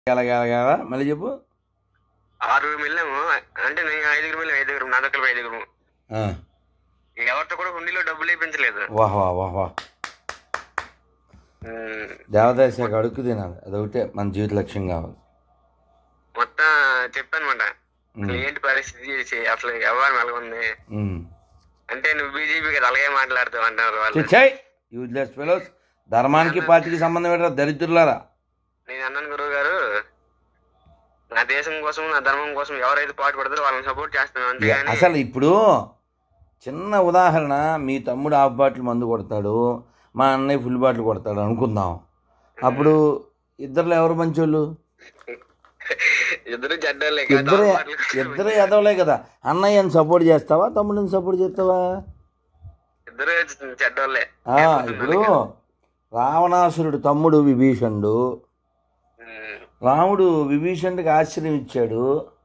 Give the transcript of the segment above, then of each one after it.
అలాగే అలాగే అలాగా మళ్ళీ చెప్పు ఆరుగురు వెళ్ళాము అంటే నేను ఐదుగురు వెళ్ళాము ఐదుగురు నా దగ్గర ఐదుగురు ఆ, ఎవరితో కూడా హుండీలో డబ్బులు వేయించలేదు వాహ్ వాహ్ వాహ్ వాహ్ ఉమ్, దేవాదాయ శాఖ అడుక్కు తినాలి అదొకటే మన జీవిత లక్ష్యం కావాలి మొత్తం చెప్పానమాట అసలు ఏంటి పరిస్థితి చే- అసలు ఎవరు మెలగుంది ఉమ్. అంటే నువ్వు బీజేపీ కదా అలాగే మాట్లాడుతావు అంటారు వాళ్ళు చాయ్ యూజ్లెస్ ఫెలోస్ ధర్మానికి పార్టీకి సంబంధం ఏంటో దరిద్రులారా నేను అన్నాను గురువు గారు నా దేశం కోసం నా ధర్మం కోసం ఎవరైతే పాటు పడతారో వాళ్ళని సపోర్ట్ చేస్తాను అంతే ఇక కానీ అసలు ఇప్పుడు చిన్న ఉదాహరణ మీ తమ్ముడు హాఫ్ బాటిల్ మందు కొడతాడు మా అన్నయ్య ఫుల్ బాటిల్ కొడతాడు అనుకుందాం అప్పుడు ఇద్దరులో ఎవరు మంచోళ్ళు ఇద్దరు జడ్డలే ఇద్దరు ఇద్దరు ఎదవలే కదా అన్నయ్యని సపోర్ట్ చేస్తావా తమ్ముడిని సపోర్ట్ చేస్తావా ఇద్దరు చెడ్డోళ్ళే ఆ, ఇప్పుడు రావణాసురుడు తమ్ముడు విభీషణుడు ఉమ్, రాముడు విభీషణుడికి ఆశ్రయం ఇచ్చాడు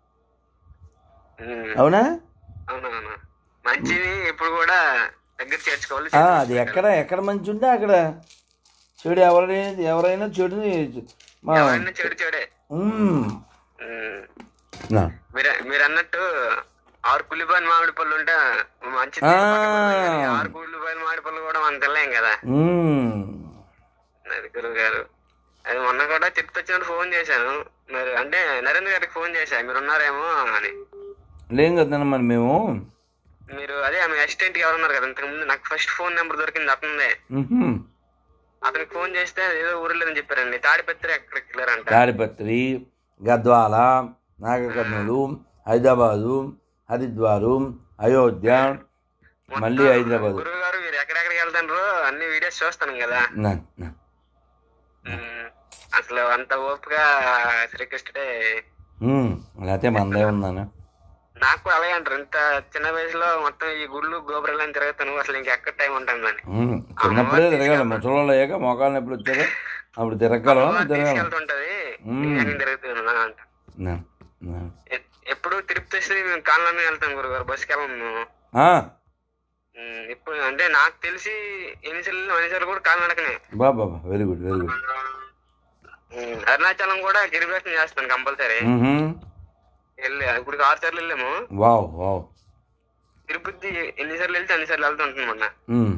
ఉమ్, అవునా అవునవును మంచిని ఇప్పుడు కూడా దగ్గర చేర్చుకోవాలి ఆ, అది ఎక్కడ ఎక్కడ మంచి ఉంటే అక్కడ చెడు ఎవరైనా ఎవరైనా చెడుని మా ఎవరైనా చెడు చెడే ఉమ్. ఉమ్, నా. మీరు మీరు అన్నట్టు ఆరు కుల్లిపాయలు మామిడి పళ్ళు ఉంటే మంచి ఆ. ఆరు కుల్లిపాయలు మామిడి పళ్ళు కూడా మనం తినలేం కదా ఉమ్. అది గురువు గారు అది మొన్న కూడా తిరుపతి వచ్చినప్పుడు ఫోన్ చేశాను మరి అంటే నరేంద్ర గారికి ఫోన్ చేశా మీరు ఉన్నారేమో అని లేం కదా మరి మేము మీరు అదే ఆమె అసిస్టెంట్ ఎవరు ఉన్నారు కదా ఇంతకు ముందు నాకు ఫస్ట్ ఫోన్ నెంబర్ దొరికింది అతనిదే ఉహుం. అతనికి ఫోన్ చేస్తే ఏదో ఊరు లేదని చెప్పారండి తాడిపత్రి ఎక్కడికి వెళ్ళారంట తాడిపత్రి గద్వాల నాగకర్నూలు హైదరాబాదు హరిద్వారు అయోధ్య మళ్ళీ హైదరాబాద్ గురువు గారు మీరు ఎక్కడెక్కడికి వెళ్తారు అన్ని వీడియోస్ చూస్తాను కదా నా, నా. ఉమ్, అసలు అంత ఓపిక శ్రీకృష్ణుడే ఉమ్. లేకపోతే మందే ఉన్నాను నాకు కూడా అలాగే అంటారు ఇంత చిన్న వయసులో మొత్తం ఈ గుళ్ళు గోపురాలను తిరుగుతాను అసలు ఇంకెక్కడ టైం ఉంటుందని ఉమ్. చిన్నప్పుడే తిరగాలి ముసలోళ్ళు అయ్యాక మోకాళ్ళు ఎప్పుడు వచ్చాక అప్పుడు తిరగలం తిరగాలి తీసుకెళ్తుంటది నేను తిరుగుతున్నా అంట నా, నా. ఎ- ఎప్పుడు తిరుపతి వస్తే మేము కాళ్ళలోనే వెళ్తాం గురుగారు బస్సుకి వెళ్ళం మేము ఆ, ఉమ్, ఇప్పుడు అంటే నాకు తెలిసి ఎన్నిసార్లు అన్నిసార్లు కూడా కాలినడకనే బా Baba very good very good um, Arunachalam కూడా గిరిప్రదక్షిణ చేస్తాను కంపల్సరీ మ్మ్హమ్. వెళ్ళి ఇప్పుడు ఆరు సార్లు వెళ్ళాము వావ్ వావ్ తిరుపతి ఎన్నిసార్లు వెళ్తే అన్నిసార్లు వెళ్తుంటాను మొన్న మ్మ్.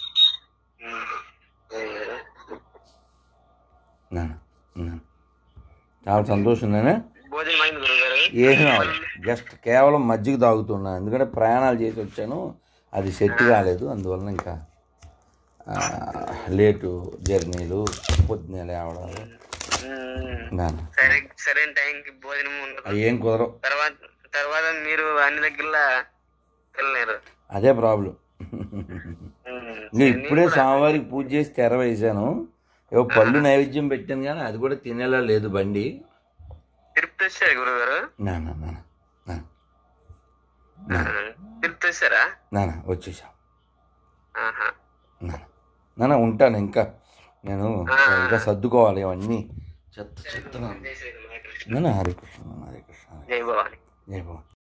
నా, నా. చాలా సంతోషం నేనే భోజనం అయింది గురుగారు ఏం అవ్వదు జస్ట్ కేవలం మజ్జిగ తాగుతున్నా ఎందుకంటే ప్రయాణాలు చేసి వచ్చాను అది సెట్ కాలేదు అందువలన ఇంకా ఆ, లేటు జర్నీలు పొద్దున్నే లేవడాలు ఉమ్, నాన్న సరే సరైన టైంకి భోజనం ఉండదు అవి ఏం కుదరవు తర్వాత తర్వాత మీరు అన్ని దగ్గర వెళ్ళలేరు అదే ప్రాబ్లం ఉమ్, నేను ఇప్పుడే స్వామివారికి పూజ చేసి తెర వేశాను ఏవో పళ్ళు నైవేద్యం పెట్టాను కానీ అది కూడా తినేలా లేదు బండి తిరుపతి వచ్చారు గురుగారు నాన్న నాన్న నాన్న ఉమ్, తిరుపతి వచ్చారా నాన్న వచ్చేసాం ఆహా. నాన్న నాన్న ఉంటాను ఇంకా నేను ఇంకా సర్దుకోవాలి ఇవన్నీ చెత్త చెత్త నాన్న హరే కృష్ణ హరే కృష్ణ జై భవాని జై భగవాన్